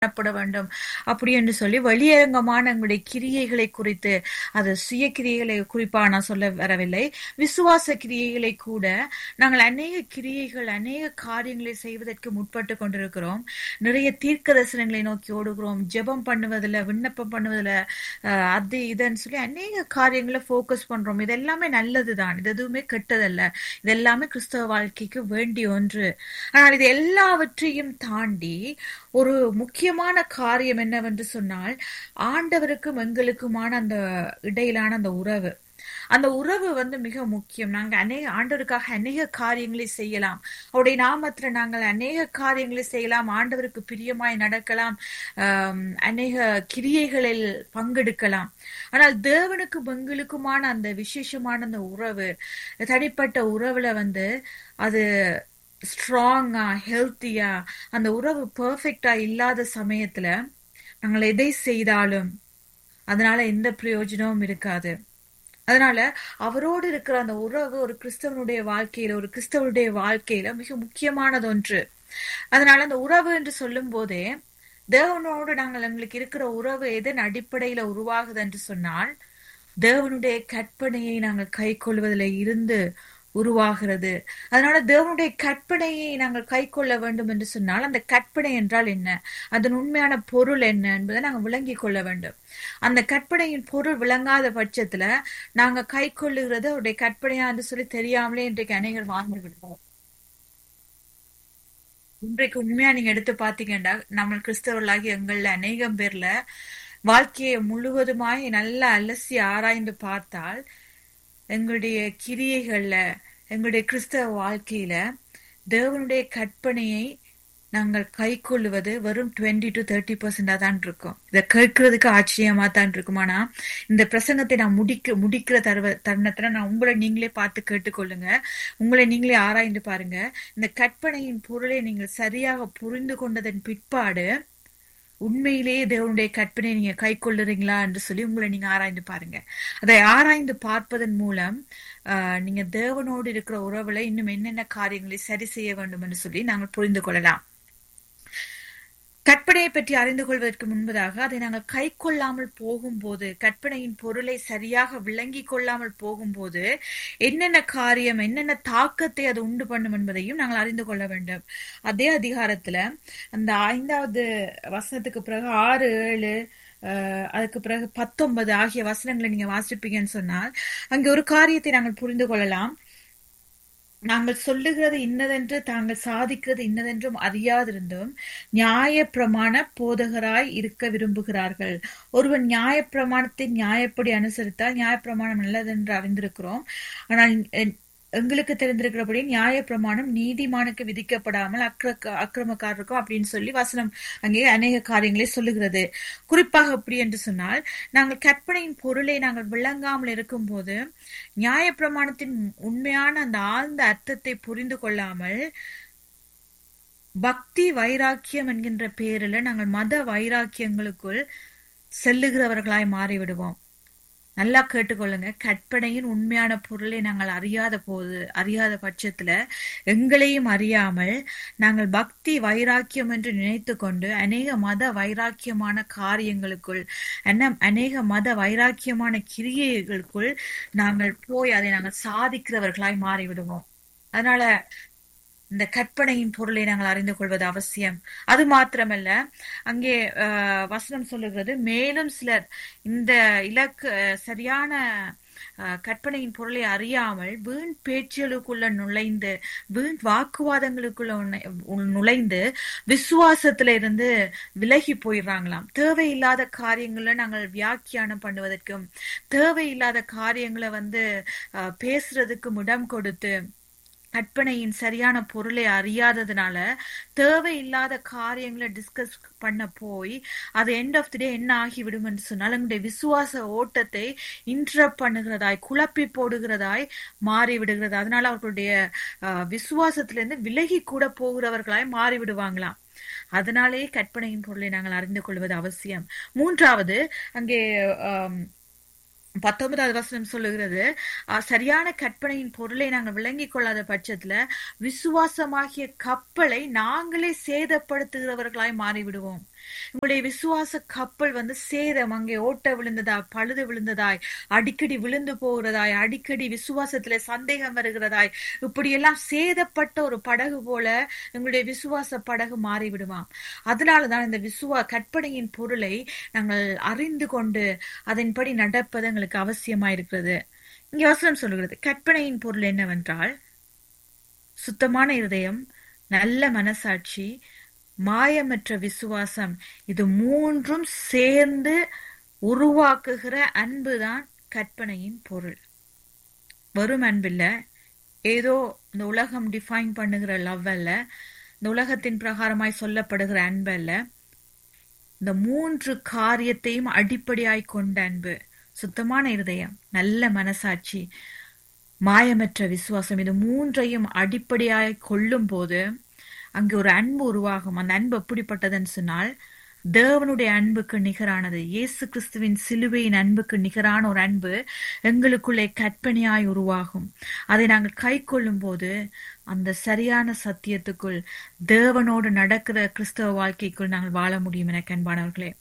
காணப்பட வேண்டும் அப்படி என்று சொல்லி வெளியரங்கமான எங்களுடைய கிரியைகளை குறித்து அது சுய கிரியைகளை குறிப்பா நான் சொல்ல வரவில்லை விசுவாச கிரியைகளை கூட நாங்கள் அநேக கிரியைகள் அநேக காரியங்களை செய்வதற்கு முற்பட்டு கொண்டிருக்கிறோம் நிறைய தீர்க்க தரிசனங்களை நோக்கி ஓடுகிறோம் ஜெபம் பண்ணுவதில் விண்ணப்பம் பண்ணுவதில் அஹ், அது இதுன்னு சொல்லி அநேக காரியங்களை ஃபோக்கஸ் பண்றோம் இது எல்லாமே நல்லதுதான் இது எதுவுமே கெட்டதல்ல இது எல்லாமே கிறிஸ்தவ வாழ்க்கைக்கு வேண்டிய ஒன்று ஆனால் இது எல்லாவற்றையும் தாண்டி ஒரு முக்கியமான காரியம் என்னவென்று சொன்னால் ஆண்டவருக்கும் எங்களுக்குமான அந்த இடையிலான அந்த உறவு அந்த உறவு வந்து மிக முக்கியம் நாங்க அநேக ஆண்டவருக்காக அநேக காரியங்களை செய்யலாம் அவருடைய நாமத்துல நாங்கள் அநேக காரியங்களை செய்யலாம் ஆண்டவருக்கு பிரியமாய் நடக்கலாம் ஆம், அநேக கிரியைகளில் பங்கெடுக்கலாம் ஆனால் தேவனுக்கும் எங்களுக்குமான அந்த விசேஷமான அந்த உறவு தனிப்பட்ட உறவுல வந்து அது ஸ்ட்ராங்கா ஹெல்த்தியா அந்த உறவு பெர்ஃபெக்டா இல்லாத சமயத்துல நாங்கள் எதை செய்தாலும் அதனால எந்த பிரயோஜனமும் இருக்காது அதனால அவரோடு இருக்கிற அந்த உறவு ஒரு கிறிஸ்தவனுடைய வாழ்க்கையில ஒரு கிறிஸ்தவனுடைய வாழ்க்கையில மிக முக்கியமானது ஒன்று அதனால அந்த உறவு என்று சொல்லும் போதே தேவனோடு நாங்கள் எங்களுக்கு இருக்கிற உறவு எதன் அடிப்படையில உருவாகுது என்று சொன்னால் தேவனுடைய கற்பனையை நாங்கள் கை கொள்வதில் இருந்து உருவாகிறது அதனால தேவனுடைய கற்பனையை நாங்கள் கை கொள்ள வேண்டும் என்று சொன்னால் அந்த கற்பனை என்றால் என்ன அதன் உண்மையான பொருள் என்ன என்பதை நாங்கள் விளங்கிக் கொள்ள வேண்டும் அந்த கற்பனையின் பொருள் விளங்காத பட்சத்துல நாங்க கை கொள்ளுகிறது அவருடைய கற்பனையா என்று சொல்லி தெரியாமலே இன்றைக்கு அநேகர் வாழ்ந்து விடுவோம் இன்றைக்கு உண்மையா நீங்க எடுத்து பாத்தீங்கன்னா நம்ம கிறிஸ்தவர்களாகி எங்கள்ல அநேகம் பேர்ல வாழ்க்கையை முழுவதுமாய் நல்லா அலசி ஆராய்ந்து பார்த்தால் எங்களுடைய கிரியைகள்ல எங்களுடைய கிறிஸ்தவ வாழ்க்கையில தேவனுடைய கற்பனையை நாங்கள் கை கொள்ளுவது வெறும் டுவெண்ட்டி டு தேர்ட்டி பர்சன்டா தான் இருக்கும் இதை கேட்கறதுக்கு ஆச்சரியமா தான் இருக்கும் ஆனா இந்த பிரசங்கத்தை நான் முடிக்க முடிக்கிற தருவ தருணத்துல நான் உங்களை நீங்களே பார்த்து கேட்டுக்கொள்ளுங்க உங்களை நீங்களே ஆராய்ந்து பாருங்க இந்த கற்பனையின் பொருளை நீங்கள் சரியாக புரிந்து கொண்டதன் பிற்பாடு உண்மையிலேயே தேவனுடைய கற்பனை நீங்க கை கொள்ளுறீங்களா என்று சொல்லி உங்களை நீங்க ஆராய்ந்து பாருங்க அதை ஆராய்ந்து பார்ப்பதன் மூலம் ஆஹ், நீங்க தேவனோடு இருக்கிற உறவுல இன்னும் என்னென்ன காரியங்களை சரி செய்ய வேண்டும் என்று சொல்லி நாங்கள் புரிந்து கொள்ளலாம் கற்பனையை பற்றி அறிந்து கொள்வதற்கு முன்பதாக அதை நாங்கள் கை கொள்ளாமல் போகும்போது கற்பனையின் பொருளை சரியாக விளங்கி கொள்ளாமல் போகும்போது என்னென்ன காரியம் என்னென்ன தாக்கத்தை அது உண்டு பண்ணும் என்பதையும் நாங்கள் அறிந்து கொள்ள வேண்டும் அதே அதிகாரத்துல அந்த ஐந்தாவது வசனத்துக்கு பிறகு ஆறு ஏழு அஹ், அதுக்கு பிறகு பத்தொன்பது ஆகிய வசனங்களை நீங்க வாசிப்பீங்கன்னு சொன்னால் அங்கே ஒரு காரியத்தை நாங்கள் புரிந்து கொள்ளலாம் நாங்கள் சொல்லுகிறது இன்னதென்று தாங்கள் சாதிக்கிறது இன்னதென்றும் அறியாதிருந்தும் நியாய பிரமாண போதகராய் இருக்க விரும்புகிறார்கள் ஒருவன் நியாய பிரமாணத்தை நியாயப்படி அனுசரித்தால் நியாய பிரமாணம் நல்லதென்று அறிந்திருக்கிறோம் ஆனால் எ- எங்களுக்கு தெரிந்திருக்கிறபடி நியாய பிரமாணம் நீதிமானுக்கு விதிக்கப்படாமல் அக்ர அக்கிரமக்காரருக்கும் அப்படின்னு சொல்லி வசனம் அங்கே அநேக காரியங்களை சொல்லுகிறது குறிப்பாக எப்படி என்று சொன்னால் நாங்கள் கற்பனையின் பொருளை நாங்கள் விளங்காமல் இருக்கும்போது நியாய பிரமாணத்தின் உண்மையான அந்த ஆழ்ந்த அர்த்தத்தை புரிந்து கொள்ளாமல் பக்தி வைராக்கியம் என்கின்ற பெயரில் நாங்கள் மத வைராக்கியங்களுக்குள் செல்லுகிறவர்களாய் மாறிவிடுவோம் நல்லா கேட்டுக்கொள்ளுங்க கற்பனையின் உண்மையான பொருளை நாங்கள் அறியாத போது அறியாத பட்சத்துல எங்களையும் அறியாமல் நாங்கள் பக்தி வைராக்கியம் என்று நினைத்து கொண்டு அநேக மத வைராக்கியமான காரியங்களுக்குள் அன- அநேக மத வைராக்கியமான கிரியைகளுக்குள் நாங்கள் போய் அதை நாங்கள் சாதிக்கிறவர்களாய் மாறிவிடுவோம் அதனால இந்த கற்பனையின் பொருளை நாங்கள் அறிந்து கொள்வது அவசியம் அது மாத்திரமல்ல அங்கே அஹ், வசனம் சொல்லுகிறது மேலும் சிலர் இந்த இலக்கு அஹ், சரியான அஹ், கற்பனையின் பொருளை அறியாமல் வீண் பேச்சுகளுக்குள்ள நுழைந்து வீண் வாக்குவாதங்களுக்குள்ள உன்னை- நுழைந்து விசுவாசத்துல இருந்து விலகி போயிடுறாங்களாம் தேவையில்லாத காரியங்களை நாங்கள் வியாக்கியானம் பண்ணுவதற்கும் தேவையில்லாத காரியங்களை வந்து அஹ், பேசுறதுக்கும் இடம் கொடுத்து கற்பனையின் சரியான பொருளை அறியாததுனால தேவையில்லாத காரியங்களை டிஸ்கஸ் பண்ண போய் அது எண்ட் ஆஃப் தி டே என்ன ஆகிவிடும் என்று சொன்னால் எங்களுடைய விசுவாச ஓட்டத்தை இன்டரப்ட் பண்ணுகிறதாய் குழப்பி போடுகிறதாய் மாறி விடுகிறது அதனால அவர்களுடைய அஹ், விசுவாசத்திலிருந்து விலகி கூட போகிறவர்களாய் மாறி விடுவாங்களாம் அதனாலே கற்பனையின் பொருளை நாங்கள் அறிந்து கொள்வது அவசியம் மூன்றாவது அங்கே ஆம், பத்தொன்பதாவது வசனம் சொல்லுகிறது அஹ், சரியான கற்பனையின் பொருளை நாங்கள் விளங்கிக் கொள்ளாத பட்சத்துல விசுவாசமாகிய கப்பலை நாங்களே சேதப்படுத்துகிறவர்களாய் மாறிவிடுவோம் உங்களுடைய விசுவாச கப்பல் வந்து சேதம் அங்கே ஓட்ட விழுந்ததாய் பழுது விழுந்ததாய் அடிக்கடி விழுந்து போகிறதாய் அடிக்கடி விசுவாசத்துல சந்தேகம் வருகிறதாய் இப்படியெல்லாம் சேதப்பட்ட ஒரு படகு போல எங்களுடைய விசுவாச படகு மாறிவிடுமாம் அதனாலதான் இந்த விசுவா கற்பனையின் பொருளை நாங்கள் அறிந்து கொண்டு அதன்படி நடப்பது எங்களுக்கு அவசியமாயிருக்கிறது இங்க வசனம் சொல்லுகிறது கற்பனையின் பொருள் என்னவென்றால் சுத்தமான இருதயம் நல்ல மனசாட்சி மாயமற்ற விசுவாசம் இது மூன்றும் சேர்ந்து உருவாக்குகிற அன்புதான் கற்பனையின் பொருள் வெறும் அன்பில்ல ஏதோ இந்த உலகம் டிஃபைன் பண்ணுகிற லவ் அல்ல இந்த உலகத்தின் பிரகாரமாய் சொல்லப்படுகிற அன்பு அல்ல இந்த மூன்று காரியத்தையும் அடிப்படையாய் கொண்ட அன்பு சுத்தமான இருதயம் நல்ல மனசாட்சி மாயமற்ற விசுவாசம் இது மூன்றையும் அடிப்படையாய் கொள்ளும் போது அங்கு ஒரு அன்பு உருவாகும் அந்த அன்பு எப்படிப்பட்டதுன்னு சொன்னால் தேவனுடைய அன்புக்கு நிகரானது இயேசு கிறிஸ்துவின் சிலுவையின் அன்புக்கு நிகரான ஒரு அன்பு எங்களுக்குள்ளே கற்பனையாய் உருவாகும் அதை நாங்கள் கை கொள்ளும் போது அந்த சரியான சத்தியத்துக்குள் தேவனோடு நடக்கிற கிறிஸ்தவ வாழ்க்கைக்குள் நாங்கள் வாழ முடியும் என அன்பானவர்களே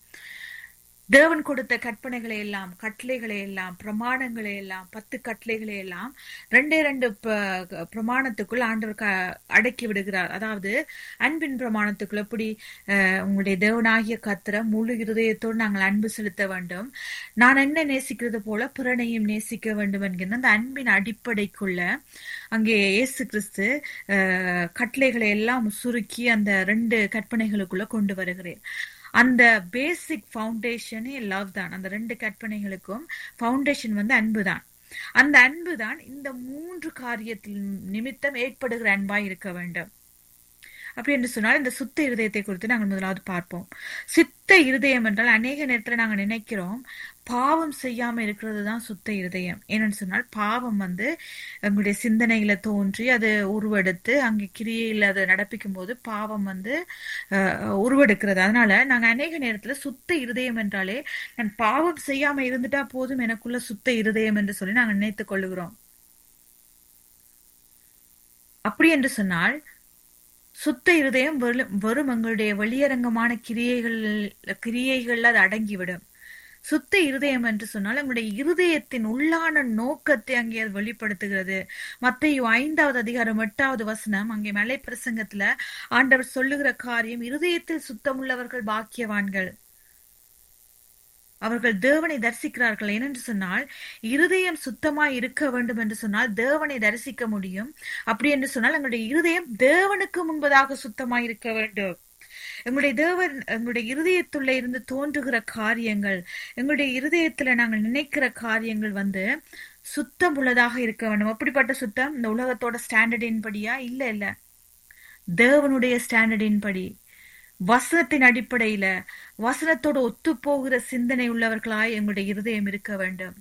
தேவன் கொடுத்த கற்பனைகளை எல்லாம் கட்டளைகளை எல்லாம் பிரமாணங்களை எல்லாம் பத்து கட்டளைகளை எல்லாம் ரெண்டே ரெண்டு ப- பிரமாணத்துக்குள் ஆண்டவர் க- அடக்கி விடுகிறார் அதாவது அன்பின் பிரமாணத்துக்குள் எப்படி அஹ், உங்களுடைய தேவனாகிய கத்திர முழு இருதயத்தோடு நாங்கள் அன்பு செலுத்த வேண்டும் நான் என்ன நேசிக்கிறது போல பிறனையும் நேசிக்க வேண்டும் என்கிற அந்த அன்பின் அடிப்படைக்குள்ள அங்கே இயேசு கிறிஸ்து அஹ், கட்டளைகளை எல்லாம் சுருக்கி அந்த ரெண்டு கற்பனைகளுக்குள்ள கொண்டு வருகிறேன் அந்த பேசிக் ஃபவுண்டேஷனே லவ் தான் அந்த ரெண்டு கற்பனைகளுக்கும் ஃபவுண்டேஷன் வந்து அன்பு தான் அந்த அன்பு தான் இந்த மூன்று காரியத்தில் நிமித்தம் ஏற்படுகிற அன்பாய் இருக்க வேண்டும் அப்படி என்று சொன்னால் இந்த சுத்த இருதயத்தை குறித்து நாங்கள் முதலாவது பார்ப்போம் சித்த இருதயம் என்றால் அநேக நேரத்துல நாங்க நினைக்கிறோம் பாவம் செய்யாம இருக்கிறது தான் சுத்த இருதயம் ஏன்னு சொன்னால் பாவம் வந்து எங்களுடைய சிந்தனையில தோன்றி அது உருவெடுத்து அங்கே கிரியையில் அதை நடப்பிக்கும் போது பாவம் வந்து அஹ், உருவெடுக்கிறது அதனால நாங்க அநேக நேரத்துல சுத்த இருதயம் என்றாலே நான் பாவம் செய்யாம இருந்துட்டா போதும் எனக்குள்ள சுத்த இருதயம் என்று சொல்லி நாங்க நினைத்துக் கொள்ளுகிறோம் அப்படி என்று சொன்னால் சுத்த இருதயம் வெறும் வெறும் எங்களுடைய வெளியரங்கமான கிரியைகள் கிரியைகள்ல அது அடங்கிவிடும் சுத்த இருதயம் என்று சொன்னால் எங்களுடைய இருதயத்தின் உள்ளான நோக்கத்தை அங்கே அது வெளிப்படுத்துகிறது மத்தேயு ஐந்தாவது அதிகாரம் எட்டாவது வசனம் அங்கே மலை பிரசங்கத்துல ஆண்டவர் சொல்லுகிற காரியம் இருதயத்தில் சுத்தமுள்ளவர்கள் பாக்கியவான்கள் அவர்கள் தேவனை தரிசிக்கிறார்கள் ஏனென்று சொன்னால் இருதயம் சுத்தமாய் இருக்க வேண்டும் என்று சொன்னால் தேவனை தரிசிக்க முடியும் அப்படி என்று சொன்னால் எங்களுடைய இருதயம் தேவனுக்கு முன்பதாக சுத்தமாய் இருக்க வேண்டும் எங்களுடைய தேவன் எங்களுடைய இருதயத்துள்ள இருந்து தோன்றுகிற காரியங்கள் எங்களுடைய இருதயத்துல நாங்கள் நினைக்கிற காரியங்கள் வந்து சுத்தம் உள்ளதாக இருக்க வேண்டும் அப்படிப்பட்ட சுத்தம் இந்த உலகத்தோட ஸ்டாண்டர்டின் படியா இல்ல இல்ல தேவனுடைய ஸ்டாண்டர்டின் படி வசனத்தின் அடிப்படையில வசனத்தோட ஒத்து போகிற சிந்தனை உள்ளவர்களாய் எங்களுடைய இருதயம் இருக்க வேண்டும்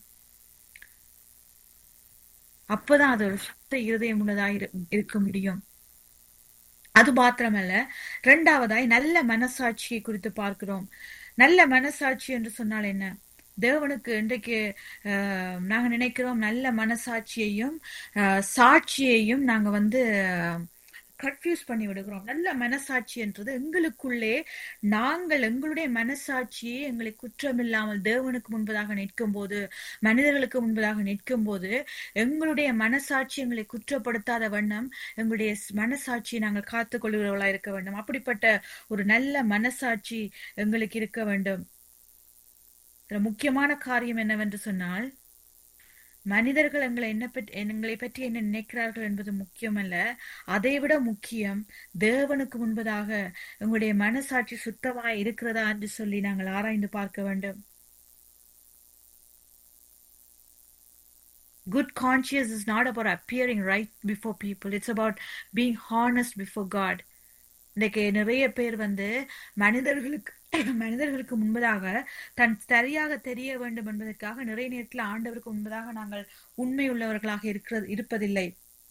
அப்பதான் அது ஒரு சுத்த இருதயம் உள்ளதாய் இரு- இருக்க முடியும் அது மாத்திரமல்ல இரண்டாவதாய் நல்ல மனசாட்சியை குறித்து பார்க்கிறோம் நல்ல மனசாட்சி என்று சொன்னால் என்ன தேவனுக்கு இன்றைக்கு அஹ், நாங்க நினைக்கிறோம் நல்ல மனசாட்சியையும் அஹ், சாட்சியையும் நாங்க வந்து கன்ஃபியூஸ் பண்ணி விடுகிறோம் நல்ல மனசாட்சி என்றது எங்களுக்குள்ளே நாங்கள் எங்களுடைய மனசாட்சியை எங்களை குற்றமில்லாமல் தேவனுக்கு முன்பதாக நிற்கும் போது மனிதர்களுக்கு முன்பதாக நிற்கும் போது எங்களுடைய மனசாட்சி எங்களை குற்றப்படுத்தாத வண்ணம் எங்களுடைய ஸ்- மனசாட்சியை நாங்கள் காத்துக் கொள்கிறவர்களா இருக்க வேண்டும் அப்படிப்பட்ட ஒரு நல்ல மனசாட்சி எங்களுக்கு இருக்க வேண்டும் இதுல முக்கியமான காரியம் என்னவென்று சொன்னால் மனிதர்கள் எங்களை என்ன பற்றி எங்களை பற்றி என்ன நினைக்கிறார்கள் என்பது முக்கியமல்ல அதைவிட முக்கியம் தேவனுக்கு முன்பதாக எங்களுடைய மனசாட்சி சுத்தமாய் இருக்கிறதா என்று சொல்லி நாங்கள் ஆராய்ந்து பார்க்க வேண்டும் good conscience is not about appearing right before people it's about being honest before god இன்னைக்கு நிறைய பேர் வந்து மனிதர்களுக்கு மனிதர்களுக்கு முன்பதாக தன் சரியாக தெரிய வேண்டும் என்பதற்காக நிறைய நேரத்தில் ஆண்டவருக்கு முன்பதாக நாங்கள் உண்மை உள்ளவர்களாக இருக்கிறது இருப்பதில்லை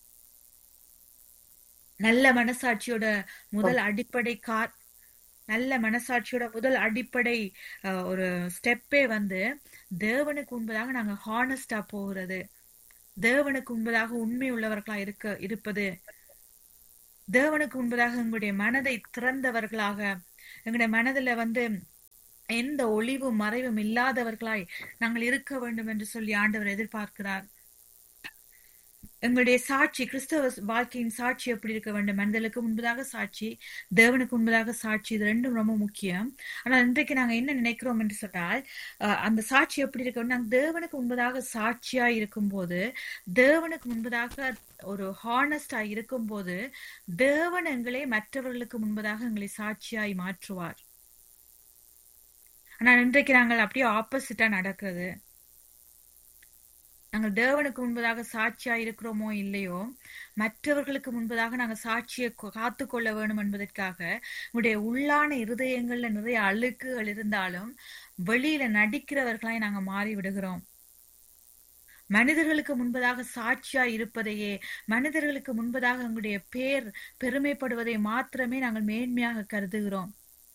நல்ல மனசாட்சியோட முதல் அடிப்படை கார் நல்ல மனசாட்சியோட முதல் அடிப்படை அஹ், ஒரு ஸ்டெப்பே வந்து தேவனுக்கு முன்பதாக நாங்க ஹானஸ்டா போகிறது தேவனுக்கு முன்பதாக உண்மை உள்ளவர்களா இருக்க இருப்பது தேவனுக்கு முன்பதாக உங்களுடைய மனதை திறந்தவர்களாக எங்களுடைய மனதுல வந்து எந்த ஒளிவும் மறைவும் இல்லாதவர்களாய் நாங்கள் இருக்க வேண்டும் என்று சொல்லி ஆண்டவர் எதிர்பார்க்கிறார் எங்களுடைய சாட்சி கிறிஸ்தவ வாழ்க்கையின் சாட்சி எப்படி இருக்க வேண்டும் மனிதனுக்கு முன்பதாக சாட்சி தேவனுக்கு முன்பதாக சாட்சி இது ரெண்டும் ரொம்ப முக்கியம் ஆனால் இன்றைக்கு நாங்க என்ன நினைக்கிறோம் என்று சொன்னால் அஹ், அந்த சாட்சி எப்படி இருக்க வேண்டும் நாங்கள் தேவனுக்கு முன்பதாக சாட்சியா இருக்கும்போது தேவனுக்கு முன்பதாக ஒரு ஹானஸ்டா இருக்கும்போது தேவன் எங்களை மற்றவர்களுக்கு முன்பதாக எங்களை சாட்சியாய் மாற்றுவார் ஆனால் இன்றைக்கு நாங்கள் அப்படியே ஆப்போசிட்டா நடக்குது நாங்கள் தேவனுக்கு முன்பதாக சாட்சியா இருக்கிறோமோ இல்லையோ மற்றவர்களுக்கு முன்பதாக நாங்கள் சாட்சியை காத்து கொள்ள வேணும் என்பதற்காக உங்களுடைய உள்ளான இருதயங்கள்ல நிறைய அழுக்குகள் இருந்தாலும் வெளியில நடிக்கிறவர்களாய் நாங்க மாறி விடுகிறோம் மனிதர்களுக்கு முன்பதாக சாட்சியா இருப்பதையே மனிதர்களுக்கு முன்பதாக எங்களுடைய பேர் பெருமைப்படுவதை மாத்திரமே நாங்கள் மேன்மையாக கருதுகிறோம்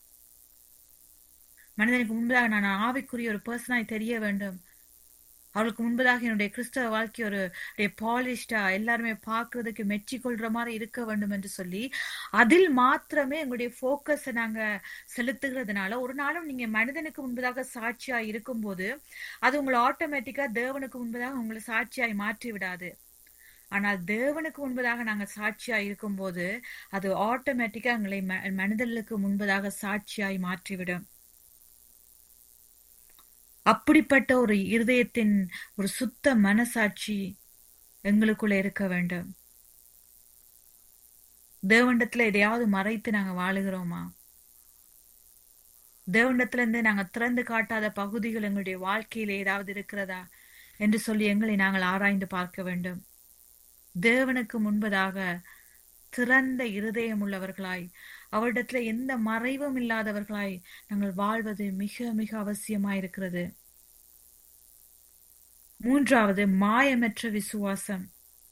மனிதனுக்கு முன்பதாக நான் ஆவிக்குரிய ஒரு பர்சனாய் தெரிய வேண்டும் அவளுக்கு முன்பதாக என்னுடைய கிறிஸ்தவ வாழ்க்கை ஒரு பாலிஷ்டா எல்லாருமே பார்க்கிறதுக்கு மெச்சி கொள்ற மாதிரி இருக்க வேண்டும் என்று சொல்லி அதில் மாத்திரமே எங்களுடைய போக்கஸை நாங்க செலுத்துகிறதுனால ஒரு நாளும் நீங்க மனிதனுக்கு முன்பதாக சாட்சியா இருக்கும்போது அது உங்களை ஆட்டோமேட்டிக்கா தேவனுக்கு முன்பதாக உங்களை சாட்சியாய் மாற்றி விடாது ஆனால் தேவனுக்கு முன்பதாக நாங்க சாட்சியா இருக்கும்போது அது ஆட்டோமேட்டிக்கா எங்களை ம- மனிதர்களுக்கு முன்பதாக சாட்சியாய் மாற்றிவிடும் அப்படிப்பட்ட ஒரு இருதயத்தின் ஒரு சுத்த மனசாட்சி எங்களுக்குள்ள இருக்க வேண்டும் தேவண்டத்துல எதையாவது மறைத்து நாங்க வாழுகிறோமா தேவண்டத்துல இருந்து நாங்க திறந்து காட்டாத பகுதிகள் எங்களுடைய வாழ்க்கையில ஏதாவது இருக்கிறதா என்று சொல்லி எங்களை நாங்கள் ஆராய்ந்து பார்க்க வேண்டும் தேவனுக்கு முன்பதாக திறந்த இருதயம் உள்ளவர்களாய் அவரிடத்துல எந்த மறைவும் இல்லாதவர்களாய் நாங்கள் வாழ்வது மிக மிக அவசியமாயிருக்கிறது மூன்றாவது மாயமற்ற விசுவாசம்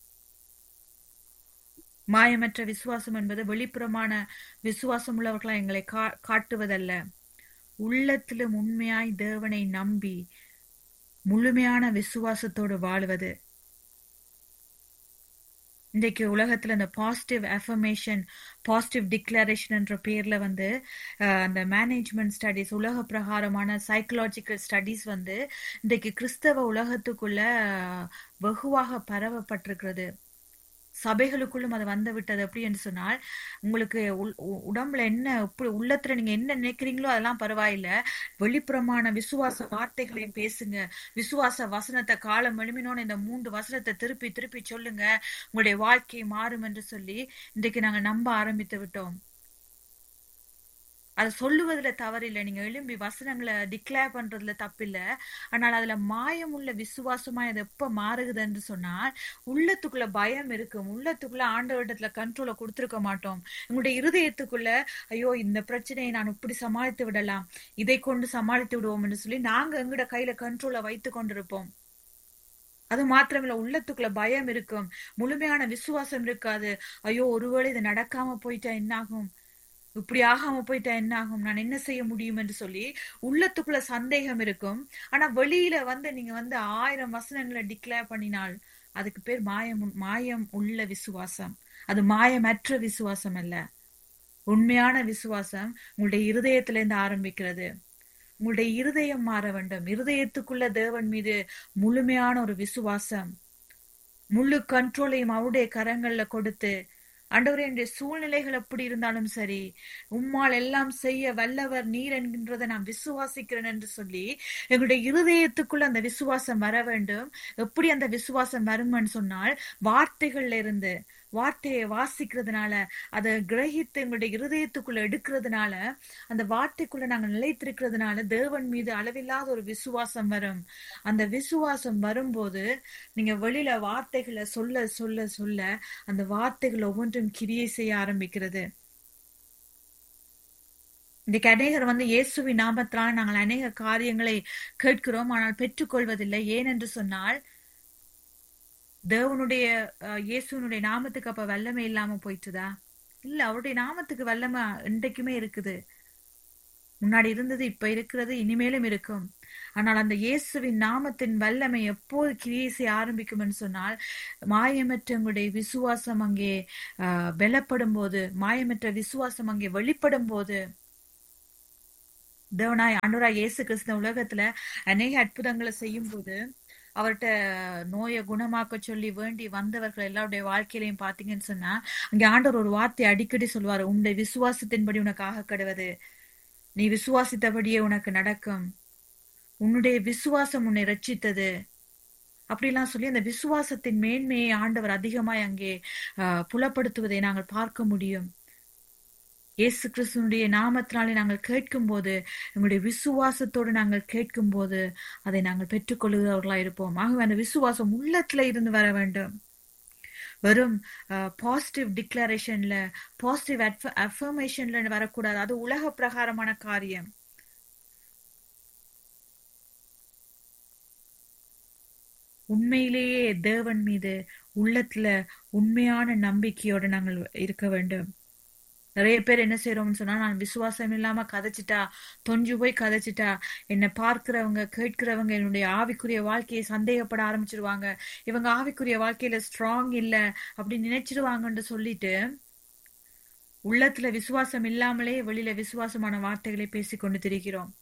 மாயமற்ற விசுவாசம் என்பது வெளிப்புறமான விசுவாசம் உள்ளவர்களா எங்களை கா- காட்டுவதல்ல உள்ளத்திலும் உண்மையாய் தேவனை நம்பி முழுமையான விசுவாசத்தோடு வாழுவது இன்றைக்கு உலகத்துல இந்த பாசிட்டிவ் அஃபர்மேஷன் பாசிட்டிவ் டிக்ளரேஷன் என்ற பேர்ல வந்து அஹ், அந்த மேனேஜ்மெண்ட் ஸ்டடீஸ் உலக பிரகாரமான சைக்கலாஜிக்கல் ஸ்டடீஸ் வந்து இன்றைக்கு கிறிஸ்தவ உலகத்துக்குள்ள அஹ், வெகுவாக பரவப்பட்டிருக்கிறது சபைகளுக்குள்ளும் அது வந்து விட்டது எப்படி என்று சொன்னால் உங்களுக்கு உள்- உ- உடம்புல என்ன எப்படி உள்ளத்துல நீங்க என்ன நினைக்கிறீங்களோ அதெல்லாம் பரவாயில்ல வெளிப்புறமான விசுவாச வார்த்தைகளையும் பேசுங்க விசுவாச வசனத்தை காலம் எழுமினோன்னு இந்த மூன்று வசனத்தை திருப்பி திருப்பி சொல்லுங்க உங்களுடைய வாழ்க்கை மாறும் என்று சொல்லி இன்றைக்கு நாங்க நம்ப ஆரம்பித்து விட்டோம் அதை சொல்லுவதுல தவறில்லை நீங்க எழும்பி வசனங்களை டிக்ளேர் பண்றதுல தப்பில்ல ஆனால் அதுல மாயம் உள்ள விசுவாசமா இது எப்ப மாறுகுது என்று சொன்னால் உள்ளத்துக்குள்ள பயம் இருக்கும் உள்ளத்துக்குள்ள ஆண்டவரிடத்துல கண்ட்ரோலை கொடுத்திருக்க மாட்டோம் உங்களுடைய இருதயத்துக்குள்ள ஐயோ இந்த பிரச்சனையை நான் இப்படி சமாளித்து விடலாம் இதை கொண்டு சமாளித்து விடுவோம் என்று சொல்லி நாங்க எங்கட கையில கண்ட்ரோலை வைத்து கொண்டிருப்போம் அது மாத்திரமில்ல உள்ளத்துக்குள்ள பயம் இருக்கும் முழுமையான விசுவாசம் இருக்காது ஐயோ ஒருவேளை இது நடக்காம போயிட்டா என்னாகும் இப்படி ஆகாம போயிட்டா என்ன ஆகும் நான் என்ன செய்ய முடியும் என்று சொல்லி உள்ளத்துக்குள்ள சந்தேகம் இருக்கும் ஆனா வெளியில வந்து நீங்க வந்து ஆயிரம் வசனங்களை டிக்ளேர் பண்ணினால் அதுக்கு பேர் மாயம் மாயம் உள்ள விசுவாசம் அது மாயமற்ற விசுவாசம் அல்ல உண்மையான விசுவாசம் உங்களுடைய இருதயத்துல இருந்து ஆரம்பிக்கிறது உங்களுடைய இருதயம் மாற வேண்டும் இருதயத்துக்குள்ள தேவன் மீது முழுமையான ஒரு விசுவாசம் முழு கண்ட்ரோலையும் அவருடைய கரங்கள்ல கொடுத்து ஆண்டவரே என்னுடைய சூழ்நிலைகள் எப்படி இருந்தாலும் சரி உம்மால் எல்லாம் செய்ய வல்லவர் நீர் என்கின்றதை நான் விசுவாசிக்கிறேன் என்று சொல்லி எங்களுடைய இருதயத்துக்குள்ள அந்த விசுவாசம் வர வேண்டும் எப்படி அந்த விசுவாசம் வரும்னு சொன்னால் வார்த்தைகள்ல இருந்து வார்த்தையை வாசிக்கிறதுனால அதை கிரகித்து எங்களுடைய இருதயத்துக்குள்ள எடுக்கிறதுனால அந்த வார்த்தைக்குள்ள நாங்க நிலைத்திருக்கிறதுனால தேவன் மீது அளவில்லாத ஒரு விசுவாசம் வரும் அந்த விசுவாசம் வரும்போது நீங்க வெளியில வார்த்தைகளை சொல்ல சொல்ல சொல்ல அந்த வார்த்தைகள் ஒவ்வொன்றும் கிரியை செய்ய ஆரம்பிக்கிறது இன்றைக்கு அநேகர் வந்து இயேசுவின் நாமத்தினால் நாங்கள் அநேக காரியங்களை கேட்கிறோம் ஆனால் பெற்றுக்கொள்வதில்லை ஏன் என்று சொன்னால் தேவனுடைய அஹ், இயேசுவினுடைய நாமத்துக்கு அப்ப வல்லமை இல்லாம போயிட்டுதா இல்ல அவருடைய நாமத்துக்கு வல்லமை இன்றைக்குமே இருக்குது முன்னாடி இருந்தது இப்ப இருக்கிறது இனிமேலும் இருக்கும் ஆனால் அந்த இயேசுவின் நாமத்தின் வல்லமை எப்போது கிரியை செய்ய ஆரம்பிக்கும்னு சொன்னால் மாயமற்ற உங்களுடைய விசுவாசம் அங்கே ஆஹ், பலப்படும் போது மாயமற்ற விசுவாசம் அங்கே வெளிப்படும் போது தேவனாய் ஆண்டவராய் இயேசு கிறிஸ்து உலகத்துல அநேக அற்புதங்களை செய்யும் போது அவர்கிட்ட நோயை குணமாக்க சொல்லி வேண்டி வந்தவர்கள் எல்லாருடைய வாழ்க்கையிலையும் பாத்தீங்கன்னு சொன்னா அங்க ஆண்டவர் ஒரு வார்த்தை அடிக்கடி சொல்வாரு உன்னுடைய விசுவாசத்தின்படி உனக்கு ஆக கடுவது நீ விசுவாசித்தபடியே உனக்கு நடக்கும் உன்னுடைய விசுவாசம் உன்னை ரட்சித்தது அப்படிலாம் சொல்லி அந்த விசுவாசத்தின் மேன்மையை ஆண்டவர் அதிகமாய் அங்கே ஆஹ், புலப்படுத்துவதை நாங்கள் பார்க்க முடியும் இயேசு கிறிஸ்துவனுடைய நாமத்தினாலே நாங்கள் கேட்கும்போது எங்களுடைய விசுவாசத்தோடு நாங்கள் கேட்கும்போது அதை நாங்கள் பெற்றுக்கொள்கிறவர்களா இருப்போம் ஆகவே அந்த விசுவாசம் உள்ளத்துல இருந்து வர வேண்டும் வெறும் பாசிட்டிவ் டிக்ளரேஷன்ல பாசிட்டிவ் அஃபர்மேஷன்ல வரக்கூடாது அது உலக பிரகாரமான காரியம் உண்மையிலேயே தேவன் மீது உள்ளத்துல உண்மையான நம்பிக்கையோட நாங்கள் இருக்க வேண்டும் நிறைய பேர் என்ன செய்யறோம்னு சொன்னா நான் விசுவாசம் இல்லாம கதைச்சிட்டா தொஞ்சு போய் கதைச்சிட்டா என்னை பார்க்கிறவங்க கேட்கிறவங்க என்னுடைய ஆவிக்குரிய வாழ்க்கையை சந்தேகப்பட ஆரம்பிச்சிருவாங்க இவங்க ஆவிக்குரிய வாழ்க்கையில ஸ்ட்ராங் இல்ல அப்படி நினைச்சிருவாங்கன்னு சொல்லிட்டு உள்ளத்துல விசுவாசம் இல்லாமலே வெளியில விசுவாசமான வார்த்தைகளை பேசிக்கொண்டு திரிகிறோம்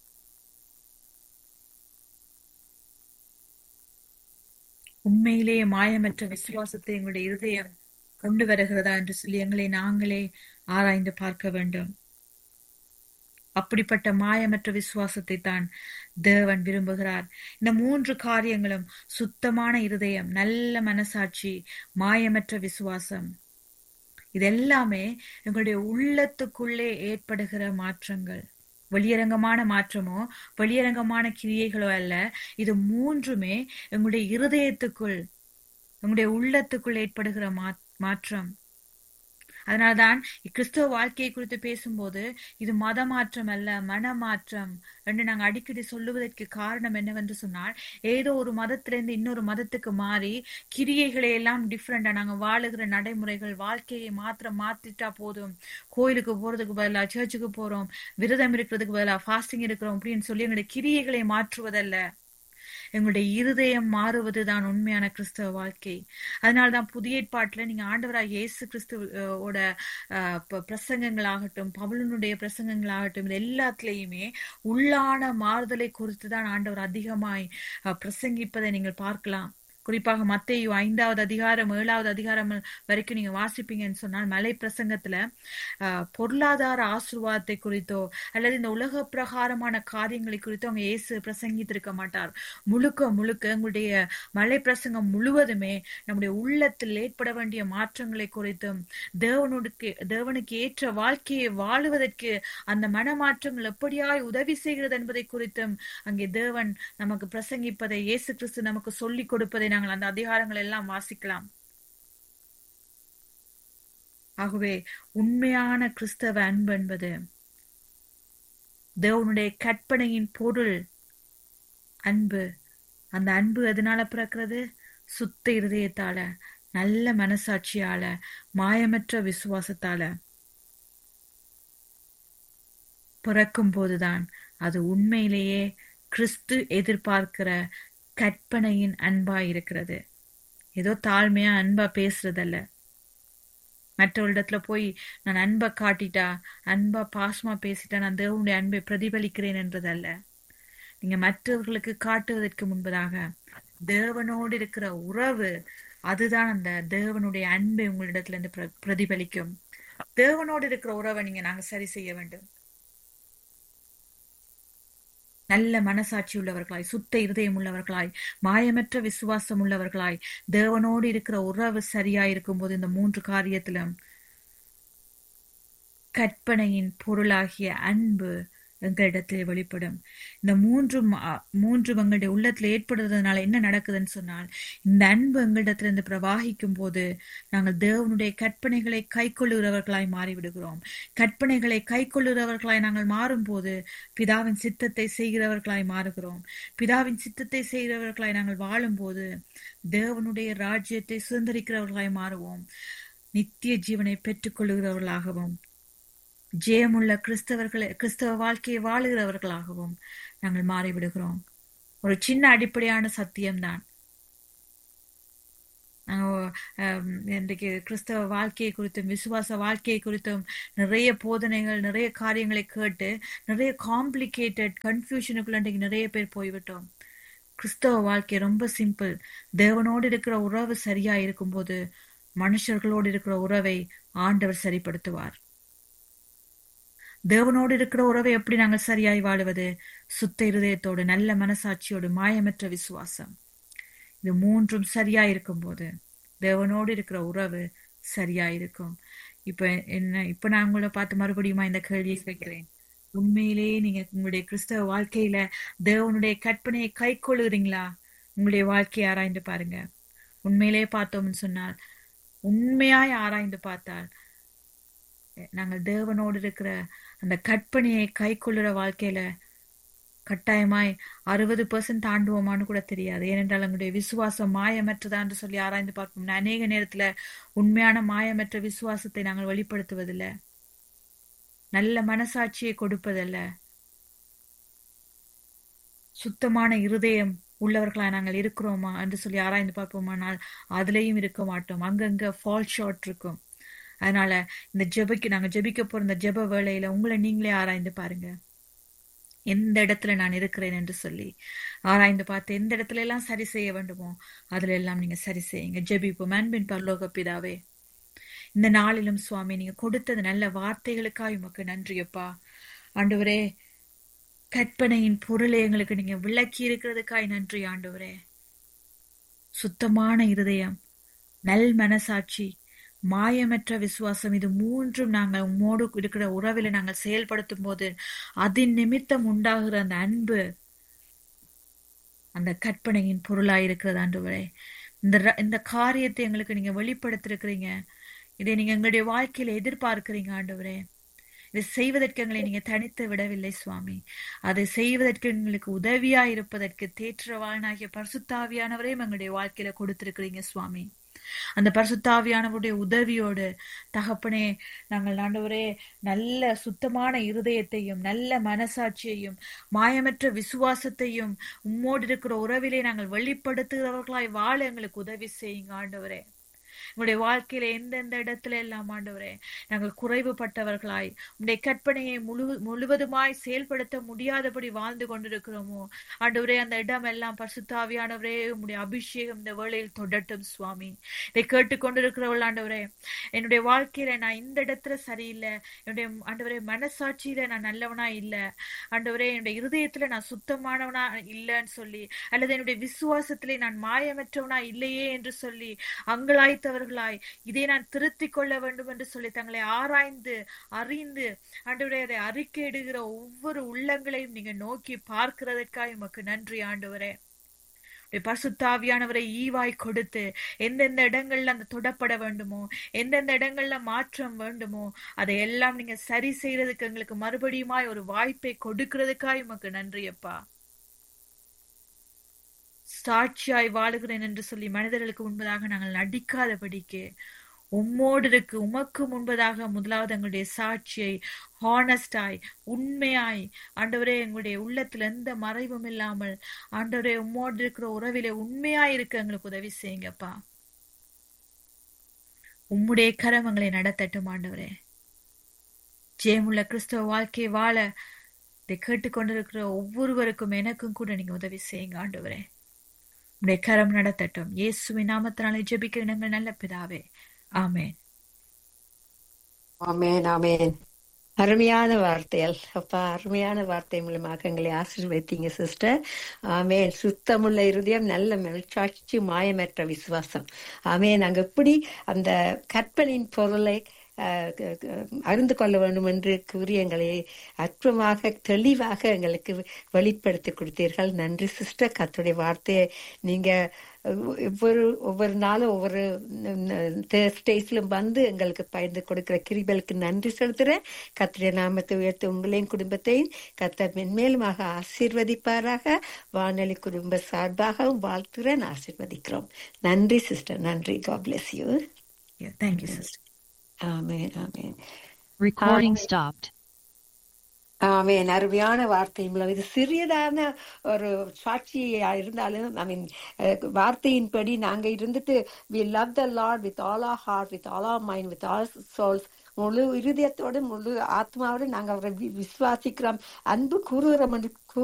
உண்மையிலேயே மாயமற்ற விசுவாசத்தை எங்களுடைய இருதயம் கொண்டு வருகிறதா என்று சொல்லி எங்களை நாங்களே ஆராய்ந்து பார்க்க வேண்டும் அப்படிப்பட்ட மாயமற்ற விசுவாசத்தை தான் தேவன் விரும்புகிறார் இந்த மூன்று காரியங்களும் சுத்தமான இருதயம் நல்ல மனசாட்சி மாயமற்ற விசுவாசம் இதெல்லாமே எங்களுடைய உள்ளத்துக்குள்ளே ஏற்படுகிற மாற்றங்கள் வெளியரங்கமான மாற்றமோ வெளியரங்கமான கிரியைகளோ அல்ல இது மூன்றுமே எங்களுடைய இருதயத்துக்குள் எங்களுடைய உள்ளத்துக்குள் ஏற்படுகிற மா மாற்றம் அதனால்தான் கிறிஸ்தவ வாழ்க்கையை குறித்து பேசும்போது இது மத மாற்றம் அல்ல மன மாற்றம் என்று நாங்கள் அடிக்கடி சொல்லுவதற்கு காரணம் என்னவென்று சொன்னால் ஏதோ ஒரு மதத்திலிருந்து இன்னொரு மதத்துக்கு மாறி கிரியைகளை எல்லாம் டிஃப்ரெண்டா நாங்க வாழுகிற நடைமுறைகள் வாழ்க்கையை மாத்திரம் மாத்திட்டா போதும் கோயிலுக்கு போறதுக்கு பதிலா சர்ச்சுக்கு போறோம் விரதம் இருக்கிறதுக்கு பதிலா ஃபாஸ்டிங் இருக்கிறோம் அப்படின்னு சொல்லி எங்களுடைய கிரியைகளை மாற்றுவதல்ல எங்களுடைய இருதயம் மாறுவதுதான் உண்மையான கிறிஸ்தவ வாழ்க்கை அதனாலதான் புதிய ஏற்பாட்டுல நீங்க ஆண்டவராக இயேசு கிறிஸ்துவோட அஹ், ப- பிரசங்கங்களாகட்டும் பவுலனுடைய பிரசங்கங்களாகட்டும் இது எல்லாத்துலயுமே உள்ளான மாறுதலை குறித்து தான் ஆண்டவர் அதிகமாய் அஹ், பிரசங்கிப்பதை நீங்கள் பார்க்கலாம் குறிப்பாக மத்தேயு ஐந்தாவது அதிகாரம் ஏழாவது அதிகாரம் வரைக்கும் நீங்க வாசிப்பீங்கன்னு சொன்னால் மலை பிரசங்கத்துல ஆஹ், பொருளாதார ஆசீர்வாதத்தை குறித்தோ அல்லது இந்த உலக பிரகாரமான காரியங்களை குறித்தோ அவங்க இயேசு பிரசங்கித்திருக்க மாட்டார் முழுக்க முழுக்க எங்களுடைய மலை பிரசங்கம் முழுவதுமே நம்முடைய உள்ளத்தில் ஏற்பட வேண்டிய மாற்றங்களை குறித்தும் தேவனுக்கு தேவனுக்கு ஏற்ற வாழ்க்கையை வாழுவதற்கு அந்த மனமாற்றங்கள் எப்படியாய் உதவி செய்கிறது என்பதை குறித்தும் அங்கே தேவன் நமக்கு பிரசங்கிப்பதை இயேசு கிறிஸ்து நமக்கு சொல்லிக் கொடுப்பதை நாங்கள் அந்த அதிகாரங்கள் எல்லாம் வாசிக்கலாம் ஆகவே உண்மையான கிறிஸ்தவ அன்பு என்பது தேவனுடைய கற்பனையின் பொருள் அன்பு அந்த அன்பு எதனால பிறக்கிறது சுத்த இருதயத்தால நல்ல மனசாட்சியால மாயமற்ற விசுவாசத்தால பிறக்கும் போதுதான் அது உண்மையிலேயே கிறிஸ்து எதிர்பார்க்கிற கற்பனையின் அன்பா இருக்கிறது ஏதோ தாழ்மையா அன்பா பேசுறதல்ல மற்றவரிடத்துல போய் நான் அன்பை காட்டிட்டா அன்பா பாசமா பேசிட்டா நான் தேவனுடைய அன்பை பிரதிபலிக்கிறேன் என்றதல்ல நீங்க மற்றவர்களுக்கு காட்டுவதற்கு முன்பதாக தேவனோடு இருக்கிற உறவு அதுதான் அந்த தேவனுடைய அன்பை உங்களிடத்துல இருந்து பிர- பிரதிபலிக்கும் தேவனோடு இருக்கிற உறவை நீங்க நாங்க சரி செய்ய வேண்டும் நல்ல மனசாட்சி உள்ளவர்களாய் சுத்த இருதயம் உள்ளவர்களாய் மாயமற்ற விசுவாசம் உள்ளவர்களாய் தேவனோடு இருக்கிற உறவு சரியா இருக்கும்போது இந்த மூன்று காரியத்திலும் கற்பனையின் பொருளாகிய அன்பு எங்களிடத்தில் வெளிப்படும் இந்த மூன்று மூன்று எங்களுடைய உள்ளத்துல ஏற்படுறதுனால என்ன நடக்குதுன்னு சொன்னால் இந்த அன்பு எங்களிடத்திலிருந்து பிரவாகிக்கும் போது நாங்கள் தேவனுடைய கற்பனைகளை கைக்கொள்ளுகிறவர்களாய் மாறிவிடுகிறோம் கற்பனைகளை கைக்கொள்ளுகிறவர்களாய் நாங்கள் மாறும்போது பிதாவின் சித்தத்தை செய்கிறவர்களாய் மாறுகிறோம் பிதாவின் சித்தத்தை செய்கிறவர்களாய் நாங்கள் வாழும்போது தேவனுடைய ராஜ்யத்தை சுதந்திரிக்கிறவர்களாய் மாறுவோம் நித்திய ஜீவனை பெற்றுக்கொள்ளுகிறவர்களாகவும் ஜெயமுள்ள கிறிஸ்தவர்களை கிறிஸ்தவ வாழ்க்கையை வாழுகிறவர்களாகவும் நாங்கள் மாறிவிடுகிறோம் ஒரு சின்ன அடிப்படையான சத்தியம்தான் நாங்கள் ஆம், இன்றைக்கு கிறிஸ்தவ வாழ்க்கையை குறித்தும் விசுவாச வாழ்க்கையை குறித்தும் நிறைய போதனைகள் நிறைய காரியங்களை கேட்டு நிறைய காம்ப்ளிகேட்டட் கன்ஃபியூஷனுக்குள்ள இன்றைக்கு நிறைய பேர் போய்விட்டோம் கிறிஸ்தவ வாழ்க்கை ரொம்ப சிம்பிள் தேவனோடு இருக்கிற உறவு சரியா இருக்கும்போது மனுஷர்களோடு இருக்கிற உறவை ஆண்டவர் சரிப்படுத்துவார் தேவனோடு இருக்கிற உறவை எப்படி நாங்கள் சரியாய் வாழுவது சுத்த இருதயத்தோடு நல்ல மனசாட்சியோடு மாயமற்ற விசுவாசம் இது மூன்றும் சரியா இருக்கும்போது தேவனோடு இருக்கிற உறவு சரியா இருக்கும் இப்ப என்ன இப்ப நான் உங்களை பார்த்து மறுபடியும் இந்த கேள்வியை கேட்கிறேன் உண்மையிலேயே நீங்க உங்களுடைய கிறிஸ்தவ வாழ்க்கையில தேவனுடைய கற்பனையை கை கொள்ளுறீங்களா உங்களுடைய வாழ்க்கையை ஆராய்ந்து பாருங்க உண்மையிலேயே பார்த்தோம்னு சொன்னால் உண்மையாய் ஆராய்ந்து பார்த்தால் நாங்கள் தேவனோடு இருக்கிற அந்த கற்பனையை கை கொள்ளுற வாழ்க்கையில கட்டாயமாய் அறுபது பெர்சன்ட் தாண்டுவோமான்னு கூட தெரியாது ஏனென்றால் எங்களுடைய விசுவாசம் மாயமற்றதா என்று சொல்லி ஆராய்ந்து பார்ப்போம் அநேக நேரத்துல உண்மையான மாயமற்ற விசுவாசத்தை நாங்கள் வெளிப்படுத்துவதில்லை நல்ல மனசாட்சியை கொடுப்பதல்ல சுத்தமான இருதயம் உள்ளவர்களா நாங்கள் இருக்கிறோமா என்று சொல்லி ஆராய்ந்து பார்ப்போமானால் அதுலயும் இருக்க மாட்டோம் அங்கங்க ஃபால் ஷாட் இருக்கும் அதனால இந்த ஜெபக்கு நாங்க ஜெபிக்க போற இந்த ஜெப வேளையில உங்களை நீங்களே ஆராய்ந்து பாருங்க எந்த இடத்துல நான் இருக்கிறேன் என்று சொல்லி ஆராய்ந்து பார்த்து எந்த இடத்துல எல்லாம் சரி செய்ய வேண்டுமோ அதுல எல்லாம் நீங்க சரி செய்யுங்க ஜெபிப்போம் அன்பின் பரலோக பிதாவே இந்த நாளிலும் சுவாமி நீங்க கொடுத்தது நல்ல வார்த்தைகளுக்காக உமக்கு நன்றியப்பா ஆண்டவரே கற்பனையின் பொருளை எங்களுக்கு நீங்க விளக்கி இருக்கிறதுக்காய் நன்றி ஆண்டவரே சுத்தமான இருதயம் நல் மனசாட்சி மாயமற்ற விசுவாசம் இது மூன்றும் நாங்கள் உம்மோடு இருக்கிற உறவில நாங்கள் செயல்படுத்தும் போது அதன் நிமித்தம் உண்டாகிற அந்த அன்பு அந்த கற்பனையின் பொருளாய் இருக்கிறது ஆண்டவரே இந்த ர- இந்த காரியத்தை எங்களுக்கு நீங்க வெளிப்படுத்திருக்கிறீங்க இதை நீங்க எங்களுடைய வாழ்க்கையில எதிர்பார்க்கிறீங்க ஆண்டவரே இதை செய்வதற்கு எங்களை நீங்க தனித்து விடவில்லை சுவாமி அதை செய்வதற்கு எங்களுக்கு உதவியா இருப்பதற்கு தேற்றவாளனாகிய பரிசுத்தாவியானவரையும் எங்களுடைய வாழ்க்கையில கொடுத்திருக்கிறீங்க சுவாமி அந்த பரிசுத்தாவியானவருடைய உதவியோடு தகப்பனே நாங்கள் ஆண்டவரே நல்ல சுத்தமான இருதயத்தையும் நல்ல மனசாட்சியையும் மாயமற்ற விசுவாசத்தையும் உம்மோடு இருக்கிற உறவிலே நாங்கள் வெளிப்படுத்துகிறவர்களாய் வாழ எங்களுக்கு உதவி செய்யுங்க ஆண்டவரே உங்களுடைய வாழ்க்கையில எந்தெந்த இடத்துல எல்லாம் ஆண்டவரே நாங்கள் குறைவுபட்டவர்களாய் உங்களுடைய கற்பனையை முழு முழுவதுமாய் செயல்படுத்த முடியாதபடி வாழ்ந்து கொண்டிருக்கிறோமோ ஆண்டவரே அந்த இடம் எல்லாம் பரிசுத்தாவியானவரே உங்களுடைய அபிஷேகம் இந்த வேளையில் தொடட்டும் சுவாமி இதை கேட்டுக்கொண்டிருக்கிறவள் ஆண்டவரே என்னுடைய வாழ்க்கையில நான் இந்த இடத்துல சரியில்லை என்னுடைய ஆண்டவரே மனசாட்சியில நான் நல்லவனா இல்ல ஆண்டவரே என்னுடைய இருதயத்துல நான் சுத்தமானவனா இல்லைன்னு சொல்லி அல்லது என்னுடைய விசுவாசத்திலே நான் மாயமற்றவனா இல்லையே என்று சொல்லி அங்கலாய்த்தவர்களாய் இதை நான் திருத்திக் கொள்ள வேண்டும் என்று சொல்லி தங்களை ஆராய்ந்து அறிந்து ஆண்டவரே அதை அறிக்கையிடுகிற ஒவ்வொரு உள்ளங்களையும் நீங்க நோக்கி பார்க்கிறதற்காக உமக்கு நன்றி ஆண்டவரே உம்முடைய பரிசுத்தாவியானவரை ஈவாய் கொடுத்து எந்தெந்த இடங்கள்ல அந்த தொடப்பட வேண்டுமோ எந்தெந்த இடங்கள்ல மாற்றம் வேண்டுமோ அதை எல்லாம் நீங்க சரி செய்யறதுக்கு எங்களுக்கு மறுபடியுமாய் ஒரு வாய்ப்பை கொடுக்கிறதுக்காக உமக்கு நன்றி அப்பா சாட்சியாய் வாழுகிறேன் என்று சொல்லி மனிதர்களுக்கு முன்பதாக நாங்கள் நடிக்காதபடிக்கு உம்மோடு இருக்கு உமக்கு முன்பதாக முதலாவது எங்களுடைய சாட்சியை ஹானஸ்டாய் உண்மையாய் ஆண்டவரே எங்களுடைய உள்ளத்துல எந்த மறைவும் இல்லாமல் ஆண்டவரே உம்மோடு இருக்கிற உறவிலே உண்மையாய் இருக்க எங்களுக்கு உதவி செய்யுங்கப்பா உம்முடைய கரம் எங்களை நடத்தட்டும் ஆண்டவரே ஜெயமுள்ள கிறிஸ்தவ வாழ்க்கையை வாழ இதை கேட்டுக்கொண்டிருக்கிற ஒவ்வொருவருக்கும் எனக்கும் கூட நீங்க உதவி செய்யுங்க ஆண்டவரே உடைய கரம் நடத்தட்டும் இயேசுவின் நாமத்தினாலே ஜெபிக்கிற எங்கள் நல்ல பிதாவே ஆமென் ஆமேன் ஆமேன் அருமையான வார்த்தைகள் அப்பா அருமையான வார்த்தை மூலமாக எங்களை ஆசீர்வதித்தீங்க சிஸ்டர் ஆமேன் சுத்தமுள்ள இருதயம் நல்ல மெல்சாட்சி மாயமற்ற விசுவாசம் ஆமேன் நாங்க எப்படி அந்த கற்பனின் பொருளை அஹ், க- க- அறிந்து கொள்ள வேண்டும் என்று கூறி எங்களை அற்புதமாக தெளிவாக எங்களுக்கு வெளிப்படுத்தி கொடுத்தீர்கள் நன்றி சிஸ்டர் கத்துடைய வார்த்தையை நீங்க அஹ், ஒவ்வொரு ஒவ்வொரு நாளும் ஒவ்வொரு ஸ்டேஜ்லும் வந்து எங்களுக்கு பயந்து கொடுக்கிற கிரிபலுக்கு நன்றி செலுத்துறேன் கத்திரிய நாமத்தை உயர்த்த உங்களையும் குடும்பத்தையும் கத்த மென்மேலுமாக ஆசீர்வதிப்பாராக வானொலி குடும்ப சார்பாகவும் வாழ்த்துறேன் ஆசீர்வதிக்கிறோம் நன்றி சிஸ்டர் நன்றி God bless you Yeah, thank you, sister. ஆமேன் ஆமேன் Recording stopped. ஆமென் அருமையான வார்த்தை மூலம் இது சிறியதான ஒரு சாட்சியா இருந்தாலும் ஐ மீன் வார்த்தையின்படி நாங்க இருந்துட்டு we love the Lord with all our heart with all our mind with all souls முழு இருதயத்தோடு முழு ஆத்மாவோடு நாங்க அவரை வி- விசுவாசிக்கிறோம் அன்பு கூறுகிறோம் என்று